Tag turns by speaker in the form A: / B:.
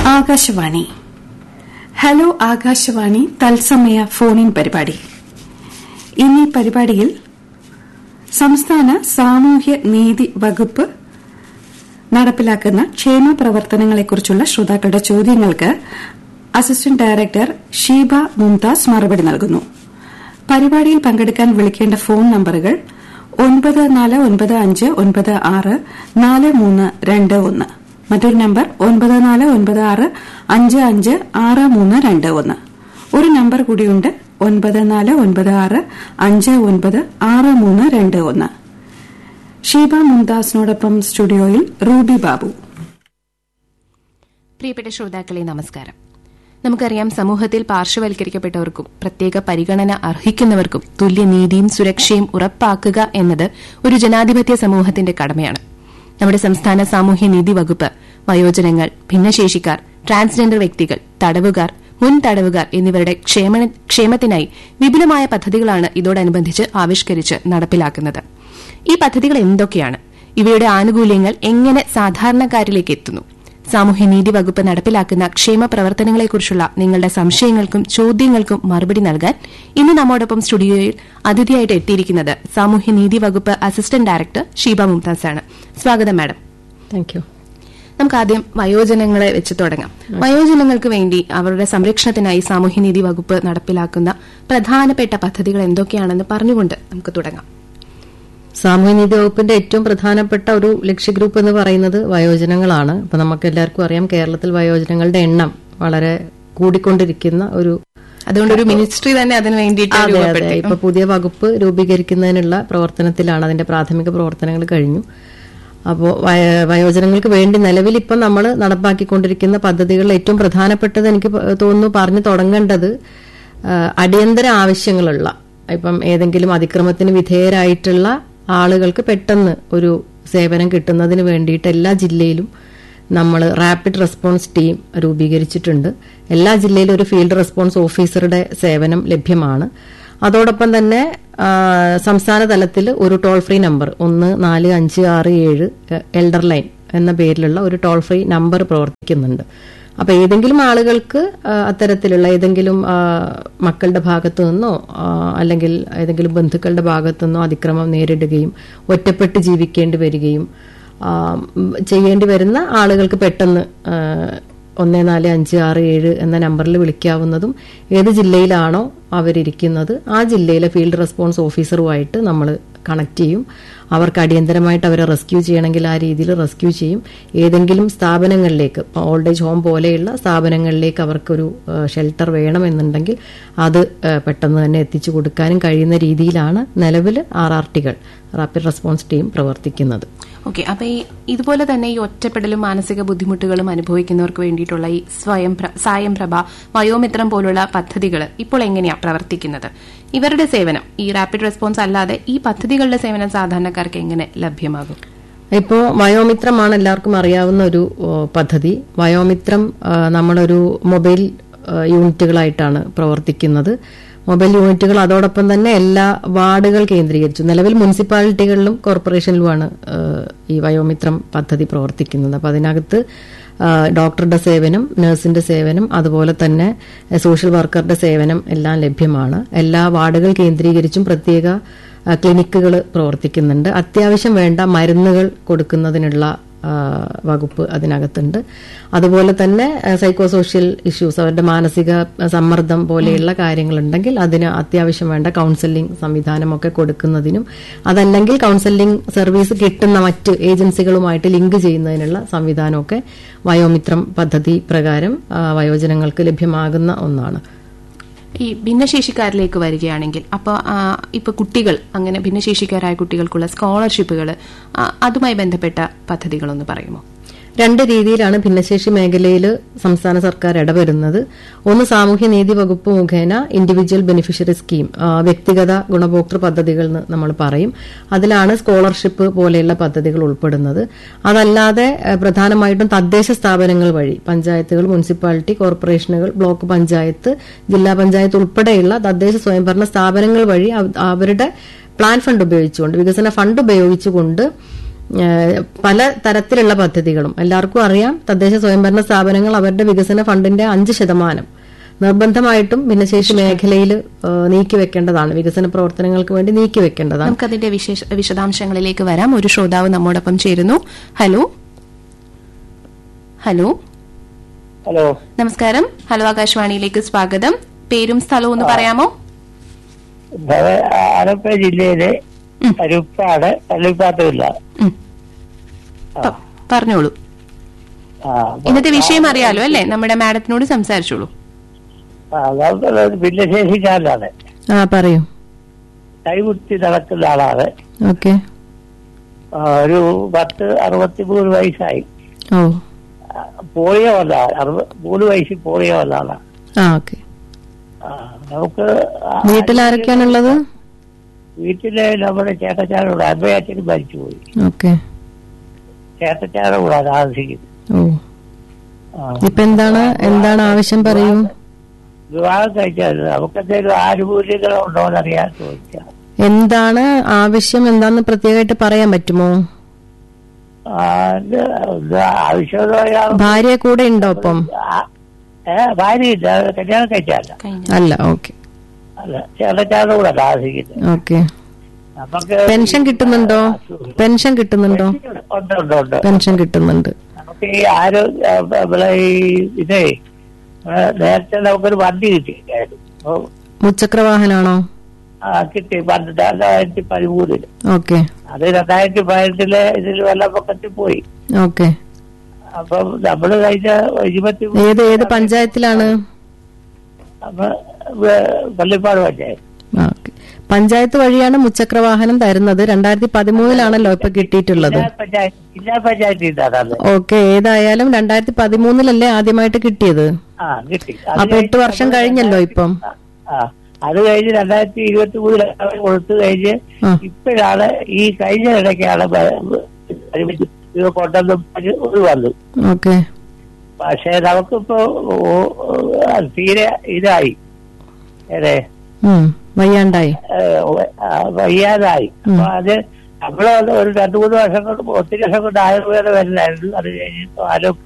A: Akashvani hello Akashvani തത്സമയ ഫോണിൻ പരിപാടി ഇന്നീ പരിപാടിയിൽ സംസ്ഥാന സാമൂഹ്യ നീതി വകുപ്പ് നടപ്പിലാക്കുന്ന ക്ഷേമ പ്രവർത്തനങ്ങളെക്കുറിച്ചുള്ള ശ്രോതാക്കളുടെ ചോദ്യങ്ങൾക്ക് അസിസ്റ്റന്റ് ഡയറക്ടർ ഷീബ മുംതാസ് മറുപടി നൽകുന്നു പരിപാടിയിൽ പങ്കെടുക്കാൻ വിളിക്കേണ്ട ഫോൺ നമ്പറുകൾ ഒൻപത് നാല് ഒൻപത് അഞ്ച് ഒൻപത് ആറ് നാല് മൂന്ന് രണ്ട് ഒന്ന് മറ്റൊരു നമ്പർ ഒൻപത് നാല് ഒൻപത് ആറ് അഞ്ച് അഞ്ച് ആറ് മൂന്ന് രണ്ട് ഒന്ന് ഒരു നമ്പർ കൂടിയുണ്ട് ഒൻപത് നാല് ഒൻപത് ആറ് അഞ്ച് ഒൻപത് ആറ് മൂന്ന് രണ്ട് ഒന്ന് ഷീബ മുംതാസിനോടൊപ്പം സ്റ്റുഡിയോയിൽ റൂബി ബാബു
B: പ്രിയപ്പെട്ട ശ്രോതാക്കളെ നമസ്കാരം നമുക്കറിയാം സമൂഹത്തിൽ പാർശ്വവൽക്കരിക്കപ്പെട്ടവർക്കും പ്രത്യേക പരിഗണന അർഹിക്കുന്നവർക്കും തുല്യനീതിയും സുരക്ഷയും ഉറപ്പാക്കുക എന്നത് ഒരു ജനാധിപത്യ സമൂഹത്തിന്റെ കടമയാണ് നമ്മുടെ സംസ്ഥാന സാമൂഹ്യനീതി വകുപ്പ് വയോജനങ്ങൾ ഭിന്നശേഷിക്കാർ ട്രാൻസ്ജെൻഡർ വ്യക്തികൾ തടവുകാർ മുൻ തടവുകാർ എന്നിവരുടെ ക്ഷേമത്തിനായി വിപുലമായ പദ്ധതികളാണ് ഇതോടനുബന്ധിച്ച് ആവിഷ്കരിച്ച് നടപ്പിലാക്കുന്നത് ഈ പദ്ധതികൾ എന്തൊക്കെയാണ് ഇവയുടെ ആനുകൂല്യങ്ങൾ എങ്ങനെ സാധാരണക്കാരിലേക്ക് എത്തുന്നു സാമൂഹ്യനീതി വകുപ്പ് നടപ്പിലാക്കുന്ന ക്ഷേമ പ്രവർത്തനങ്ങളെക്കുറിച്ചുള്ള നിങ്ങളുടെ സംശയങ്ങൾക്കും ചോദ്യങ്ങൾക്കും മറുപടി നൽകാൻ ഇന്ന് നമ്മോടൊപ്പം സ്റ്റുഡിയോയിൽ അതിഥിയായിട്ട് എത്തിയിരിക്കുന്നത് സാമൂഹ്യനീതി വകുപ്പ് അസിസ്റ്റന്റ് ഡയറക്ടർ ഷീബ മുംതാസ് ആണ് സ്വാഗതം മാഡം
C: താങ്ക് യു
B: നമുക്ക് ആദ്യം വയോജനങ്ങളെ വെച്ച് തുടങ്ങാം വയോജനങ്ങൾക്ക് വേണ്ടി അവരുടെ സംരക്ഷണത്തിനായി സാമൂഹ്യനീതി വകുപ്പ് നടപ്പിലാക്കുന്ന പ്രധാനപ്പെട്ട പദ്ധതികൾ എന്തൊക്കെയാണെന്ന് പറഞ്ഞുകൊണ്ട് നമുക്ക് തുടങ്ങാം
C: സാമൂഹ്യനീതി വകുപ്പിന്റെ ഏറ്റവും പ്രധാനപ്പെട്ട ഒരു ലക്ഷ്യ ഗ്രൂപ്പ് എന്ന് പറയുന്നത് വയോജനങ്ങളാണ് ഇപ്പൊ നമുക്ക് എല്ലാവർക്കും അറിയാം കേരളത്തിൽ വയോജനങ്ങളുടെ എണ്ണം വളരെ കൂടിക്കൊണ്ടിരിക്കുന്ന ഒരു
B: അതുകൊണ്ട് ഒരു മിനിസ്ട്രി തന്നെ അതിന് വേണ്ടിയിട്ട്
C: അതെ അതെ
B: രൂപപ്പെടുത്തി
C: ഇപ്പൊ പുതിയ വകുപ്പ് രൂപീകരിക്കുന്നതിനുള്ള പ്രവർത്തനത്തിലാണ് അതിന്റെ പ്രാഥമിക പ്രവർത്തനങ്ങൾ കഴിഞ്ഞു അപ്പോൾ വയോജനങ്ങൾക്ക് വേണ്ടി നിലവിൽ ഇപ്പം നമ്മൾ നടപ്പാക്കിക്കൊണ്ടിരിക്കുന്ന പദ്ധതികളിൽ ഏറ്റവും പ്രധാനപ്പെട്ടത് എനിക്ക് പ- തോന്നുന്നു പറഞ്ഞു തുടങ്ങേണ്ടത് ആ, അടിയന്തര ആവശ്യങ്ങളുള്ള ഇപ്പം ഏതെങ്കിലും അതിക്രമത്തിന് വിധേയരായിട്ടുള്ള ആളുകൾക്ക് പെട്ടെന്ന് ഒരു സേവനം കിട്ടുന്നതിന് വേണ്ടിയിട്ട് എല്ലാ ജില്ലയിലും നമ്മൾ റാപ്പിഡ് റെസ്പോൺസ് ടീം രൂപീകരിച്ചിട്ടുണ്ട് എല്ലാ ജില്ലയിലും ഒരു ഫീൽഡ് റെസ്പോൺസ് ഓഫീസറുടെ സേവനം ലഭ്യമാണ് അതോടൊപ്പം തന്നെ ആ, സംസ്ഥാന തലത്തിൽ ഒരു ടോൾ ഫ്രീ നമ്പർ ഒന്ന് നാല് അഞ്ച് ആറ് ഏഴ് എൽഡർ ലൈൻ എന്ന പേരിലുള്ള ഒരു ടോൾ ഫ്രീ നമ്പർ പ്രവർത്തിക്കുന്നുണ്ട് അപ്പൊ ഏതെങ്കിലും ആളുകൾക്ക് ആ, അത്തരത്തിലുള്ള ഏതെങ്കിലും ആ, മക്കളുടെ ഭാഗത്തു നിന്നോ ആ, അല്ലെങ്കിൽ ഏതെങ്കിലും ബന്ധുക്കളുടെ ഭാഗത്തു നിന്നോ അതിക്രമം നേരിടുകയും ഒറ്റപ്പെട്ട് ജീവിക്കേണ്ടി വരികയും ആ, ഉം, ചെയ്യേണ്ടി വരുന്ന ആളുകൾക്ക് പെട്ടെന്ന് ആ, ഒന്ന് നാല് അഞ്ച് ആറ് ഏഴ് എന്ന നമ്പറിൽ വിളിക്കാവുന്നതും ഏത് ജില്ലയിലാണോ അവരിയ്ക്കുന്നത് ആ ജില്ലയിലെ ഫീൽഡ് റെസ്പോൺസ് ഓഫീസറുമായിട്ട് നമ്മൾ കണക്ട് ചെയ്യും അവർക്ക് അടിയന്തരമായിട്ട് അവരെ റെസ്ക്യൂ ചെയ്യണമെങ്കിൽ ആ രീതിയിൽ റെസ്ക്യൂ ചെയ്യും ഏതെങ്കിലും സ്ഥാപനങ്ങളിലേക്ക് ഓൾഡ് ഏജ് ഹോം പോലെയുള്ള സ്ഥാപനങ്ങളിലേക്ക് അവർക്കൊരു ഷെൽട്ടർ വേണമെന്നുണ്ടെങ്കിൽ അത് ആ, പെട്ടെന്ന് തന്നെ എത്തിച്ചു കൊടുക്കാനും കഴിയുന്ന രീതിയിലാണ് നിലവിൽ ആർ ആർ ടികൾ റാപ്പിഡ് റെസ്പോൺസ് ടീം പ്രവർത്തിക്കുന്നത്
B: ഓക്കെ അപ്പൊ ഈ ഇതുപോലെ തന്നെ ഈ ഒറ്റപ്പെടലും മാനസിക ബുദ്ധിമുട്ടുകളും അനുഭവിക്കുന്നവർക്ക് വേണ്ടിയിട്ടുള്ള ഈ സ്വയം പ്ര- സായം പ്രഭ വയോമിത്രം പോലുള്ള പദ്ധതികൾ ഇപ്പോൾ എങ്ങനെയാ പ്രവർത്തിക്കുന്നത് ഇവരുടെ സേവനം ഈ റാപ്പിഡ് റെസ്പോൺസ് അല്ലാതെ ഈ പദ്ധതികളുടെ സേവനം സാധാരണക്കാർക്ക് എങ്ങനെ ലഭ്യമാകും
C: ഇപ്പോൾ വയോമിത്രമാണ് എല്ലാവർക്കും അറിയാവുന്ന ഒരു ഓ, പദ്ധതി വയോമിത്രം ആ, നമ്മളൊരു മൊബൈൽ ആ, യൂണിറ്റുകളായിട്ടാണ് പ്രവർത്തിക്കുന്നത് മൊബൈൽ യൂണിറ്റുകൾ അതോടൊപ്പം തന്നെ എല്ലാ വാർഡുകൾ കേന്ദ്രീകരിച്ചു നിലവിൽ മുനിസിപ്പാലിറ്റികളിലും കോർപ്പറേഷനിലുമാണ് ആ, ഈ വയോമിത്രം പദ്ധതി പ്രവർത്തിക്കുന്നത് അപ്പോൾ അതിനകത്ത് ആ, ഡോക്ടറുടെ സേവനം നഴ്സിന്റെ സേവനം അതുപോലെ തന്നെ എ, സോഷ്യൽ വർക്കറുടെ സേവനം എല്ലാം ലഭ്യമാണ് എല്ലാ വാർഡുകൾ കേന്ദ്രീകരിച്ചും പ്രത്യേക ക്ലിനിക്കുകൾ പ്രവർത്തിക്കുന്നുണ്ട് അത്യാവശ്യം വേണ്ട മരുന്നുകൾ കൊടുക്കുന്നതിനുള്ള ആ, വകുപ്പ് അതിനകത്തുണ്ട് അതുപോലെ തന്നെ സൈക്കോ സോഷ്യൽ ഇഷ്യൂസ് അവരുടെ മാനസിക സമ്മർദ്ദം പോലെയുള്ള കാര്യങ്ങളുണ്ടെങ്കിൽ അതിന് അത്യാവശ്യം വേണ്ട കൗൺസിലിംഗ് സംവിധാനമൊക്കെ കൊടുക്കുന്നതിനും അതല്ലെങ്കിൽ കൗൺസിലിംഗ് സർവീസ് കിട്ടുന്ന മറ്റ് ഏജൻസികളുമായിട്ട് ലിങ്ക് ചെയ്യുന്നതിനുള്ള സംവിധാനമൊക്കെ വയോമിത്രം പദ്ധതി പ്രകാരം ആ, വയോജനങ്ങൾക്ക് ലഭ്യമാകുന്ന ഒന്നാണ്
B: ഈ ഭിന്നശേഷിക്കാരിലേക്ക് വരികയാണെങ്കിൽ അപ്പോൾ ഇപ്പൊ കുട്ടികൾ അങ്ങനെ ഭിന്നശേഷിക്കാരായ കുട്ടികൾക്കുള്ള സ്കോളർഷിപ്പുകൾ അതുമായി ബന്ധപ്പെട്ട പദ്ധതികളൊന്ന് പറയുമോ
C: രണ്ട് രീതിയിലാണ് ഭിന്നശേഷി മേഖലയിൽ സംസ്ഥാന സർക്കാർ ഇടപെടുന്നത് ഒന്ന് സാമൂഹ്യനീതി വകുപ്പ് മുഖേന ഇൻഡിവിജ്വൽ ബെനിഫിഷ്യറി സ്കീം ആ, വ്യക്തിഗത ഗുണഭോക്തൃ പദ്ധതികൾ എന്ന് നമ്മൾ പറയും അതിലാണ് സ്കോളർഷിപ്പ് പോലെയുള്ള പദ്ധതികൾ ഉൾപ്പെടുന്നത് അതല്ലാതെ ആ, പ്രധാനമായിട്ടും തദ്ദേശ സ്ഥാപനങ്ങൾ വഴി പഞ്ചായത്തുകൾ മുനിസിപ്പാലിറ്റി കോർപ്പറേഷനുകൾ ബ്ലോക്ക് പഞ്ചായത്ത് ജില്ലാ പഞ്ചായത്ത് ഉൾപ്പെടെയുള്ള തദ്ദേശ സ്വയംഭരണ സ്ഥാപനങ്ങൾ വഴി അവ- അവരുടെ പ്ലാൻ ഫണ്ട് ഉപയോഗിച്ചുകൊണ്ട് വികസന ഫണ്ട് ഉപയോഗിച്ചുകൊണ്ട് ഏഹ്, പല തരത്തിലുള്ള പദ്ധതികളും എല്ലാവർക്കും അറിയാം തദ്ദേശ സ്വയംഭരണ സ്ഥാപനങ്ങൾ അവരുടെ വികസന ഫണ്ടിന്റെ അഞ്ച് ശതമാനം നിർബന്ധമായിട്ടും ഭിന്നശേഷി മേഖലയിൽ നീക്കിവെക്കേണ്ടതാണ് വികസന പ്രവർത്തനങ്ങൾക്ക് വേണ്ടി നീക്കിവെക്കേണ്ടതാണ്
B: നമുക്കതിന്റെ വിശേഷ വിശദാംശങ്ങളിലേക്ക് വരാം ഒരു ശ്രോതാവ് നമ്മോടൊപ്പം ചേരുന്നു ഹലോ ഹലോ
D: ഹലോ
B: നമസ്കാരം ഹലോ ആകാശവാണിയിലേക്ക് സ്വാഗതം പേരും സ്ഥലവും ഒന്ന് പറയാമോ
D: ഇത് ആലപ്പുഴ ജില്ലയിലെ
B: ഉം.
D: കരുപ്പാട് പള്ളിപ്പാട്ടുമില്ല
B: ഉം. പ- പറഞ്ഞോളൂ
D: ആ
B: ഇന്നത്തെ വിഷയം അറിയാലോ അല്ലേ നമ്മുടെ മാഡത്തിനോട് സംസാരിച്ചോളൂ
D: നമുക്ക് ഭിന്നശേഷിക്കാരനാണ്
C: ആ പറയൂ
D: കൈകുത്തി നടക്കുന്ന ആളാണ്
C: ഓക്കെ
D: ആ, ഒരു പത്ത് അറുപത്തിമൂന്ന് വയസ്സായി
C: ഓ
D: ആ, പോളിയോ വന്ന ആൾ. അറുപ- മൂന്ന് വയസ്സിൽ പോളിയോ വന്ന ആളാണ്
C: ആ ഓക്കെ
D: ആ, നമുക്ക് ആ,
C: വീട്ടിൽ ആരൊക്കെയാണുള്ളത്
D: വീട്ടില് നമ്മുടെ ചേട്ടച്ചാരുടെ കൂടെ അമ്മയച്ഛനും മരിച്ചുപോയി
C: ഓക്കെ
D: ചേട്ടച്ചാരുടെ കൂടെ താമസിക്കുന്നത്
C: ഓ
D: ആ.
C: ഇപ്പൊ എന്താണ് എന്താണ് ആവശ്യം പറയൂ
D: വിവാഹം കഴിച്ചാൽ നമുക്ക് എന്തെങ്കിലും ആനുകൂല്യങ്ങളോ ഉണ്ടോ എന്നറിയാൻ ചോദിക്കാം
C: എന്താണ് ആവശ്യം എന്താന്ന് പ്രത്യേകമായിട്ട് പറയാൻ പറ്റുമോ
D: ആ, ഇത് ഇത് ആവശ്യമെന്ന് പറയാം
C: ഭാര്യ കൂടെ ഉണ്ടോ ഒപ്പം
D: ഏ ഭാര്യയില്ല കല്യാണം കഴിച്ചല്ല
B: കഴിഞ്ഞ
C: അല്ല ഓക്കെ
D: അല്ല ചേട്ടച്ചാരുടെ കൂടെ താമസിക്കുന്നത്
C: ഓക്കെ
D: നമുക്ക്
C: പെൻഷൻ കിട്ടുന്നുണ്ടോ പെൻഷൻ കിട്ടുന്നുണ്ടോ
D: ഉണ്ട് ഉണ്ട് ഉണ്ട്
C: പെൻഷൻ കിട്ടുന്നുണ്ട്
D: നമുക്ക് ഈ ആരോഗ്യ നമ്മളെ ഈ ഇതേ ഏ, നേരത്തെ നമുക്കൊരു വണ്ടി കിട്ടിയായിരുന്നു അപ്പൊ
C: മുച്ചക്ര വാഹനാണോ
D: ആ, കിട്ടി പണ്ട് രണ്ടായിരത്തി പതിമൂന്നില്
C: ഓക്കെ
D: അത് രണ്ടായിരത്തി പതിനെട്ടില് ഇതിൽ വെള്ളപ്പൊക്കത്തിൽ പോയി
C: ഓക്കെ
D: അപ്പം നമ്മള് കഴിഞ്ഞ ഇരുപത്തി
C: ഏത് ഏത് പഞ്ചായത്തിലാണ്
D: അപ്പൊ വേ- പള്ളിപ്പാട് പഞ്ചായത്ത്
C: ആ, ഓക്കെ. പഞ്ചായത്ത് വഴിയാണ് മുച്ചക്ര വാഹനം തരുന്നത് രണ്ടായിരത്തി പതിമൂന്നിലാണല്ലോ ഇപ്പൊ കിട്ടിയിട്ടുള്ളത്
D: ജില്ലാ പഞ്ചായത്ത് ജില്ലാ പഞ്ചായത്തിൽ നിന്നാണ് അത്
C: ഓക്കെ ഏതായാലും രണ്ടായിരത്തി പതിമൂന്നിലല്ലേ ആദ്യമായിട്ട് കിട്ടിയത്
D: ആ കിട്ടി അത്
C: അപ്പൊ എട്ട് വർഷം കഴിഞ്ഞല്ലോ ഇപ്പം
D: ആ അത് കഴിഞ്ഞ് രണ്ടായിരത്തി ഇരുപത്തി മൂന്നിൽ കൊടുത്തു കഴിഞ്ഞ്
C: ആ.
D: ഇപ്പോഴാണ് ഈ കഴിഞ്ഞ ഇടയ്ക്കാണ് ബ- പരിമിതി ഇത് കൊണ്ടുവന്ന് പരി- ഇത് വന്നു
C: ഓക്കെ
D: പക്ഷെ നമുക്കിപ്പോ ഓ- ഓ- അത് തീരെ ഇതായി ഏതേ
C: ഉം വയ്യാണ്ടായി
D: ഏഹ് ആ, വയ്യാതായി അപ്പൊ അത് നമ്മള് ഒരു രണ്ടു മൂന്ന് വർഷം കൊണ്ട് ഒത്തിരി വർഷം കൊണ്ട് ആയുർവേദം വരുന്നായിരുന്നു അത് കഴിഞ്ഞ് ആരോഗ്യ